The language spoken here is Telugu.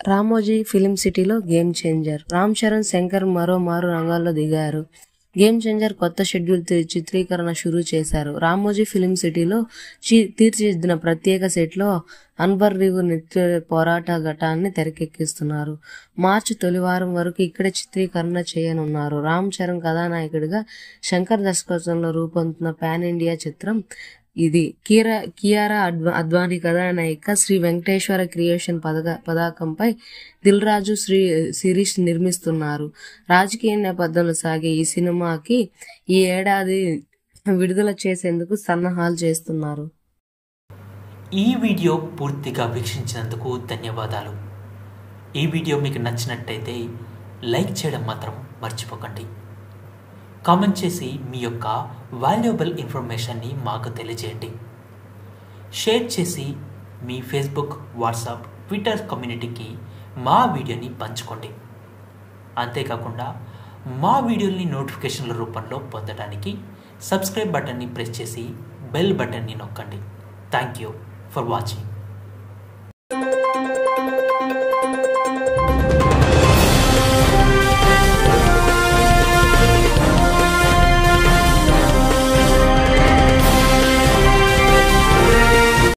రామోజీ ఫిలిం సిటీలో గేమ్ చేంజర్ రామ్ చరణ్ శంకర్ మరో మారు రంగాల్లో దిగారు గేమ్ చేంజర్ కొత్త షెడ్యూల్ తి- చిత్రీకరణ షురూ చేశారు రామోజీ ఫిలిం సిటీలో చి- తీర్చిదిద్దిన ప్రత్యేక సెట్లో అన్వర్ రివు నృత్య పోరాట ఘటాన్ని తెరకెక్కిస్తున్నారు మార్చి తొలివారం వరకు ఇక్కడే చిత్రీకరణ చేయనున్నారు రామ్ చరణ్ కథానాయకుడిగా శంకర్ దర్శకత్వంలో రూపొందుతున్న పాన్ ఇండియా చిత్రం ఇది కీరా కియారా అడ్వా అద్వానీ కథానాయిక శ్రీ వెంకటేశ్వర క్రియేషన్ పథక పతాకంపై దిల్ రాజు శ్రీ శిరీష్ నిర్మిస్తున్నారు రాజకీయ నేపథ్యంలో సాగే ఈ సినిమాకి ఈ ఏడాది విడుదల చేసేందుకు సన్నాహాలు చేస్తున్నారు ఈ వీడియో పూర్తిగా వీక్షించినందుకు ధన్యవాదాలు ఈ వీడియో మీకు నచ్చినట్టయితే లైక్ చేయడం మాత్రం మర్చిపోకండి కామెంట్ చేసి మీ యొక్క వాల్యుబుల్ ఇన్ఫర్మేషన్ని మాకు తెలియజేయండి షేర్ చేసి మీ ఫేస్బుక్ వాట్సాప్ ట్విట్టర్ కమ్యూనిటీకి మా వీడియోని పంచుకోండి అంతేకాకుండా మా వీడియోని నోటిఫికేషన్ల రూపంలో పొందడానికి సబ్స్క్రైబ్ బటన్ని ప్రెస్ చేసి బెల్ బటన్ని నొక్కండి థ్యాంక్ యూ ఫర్ వాచింగ్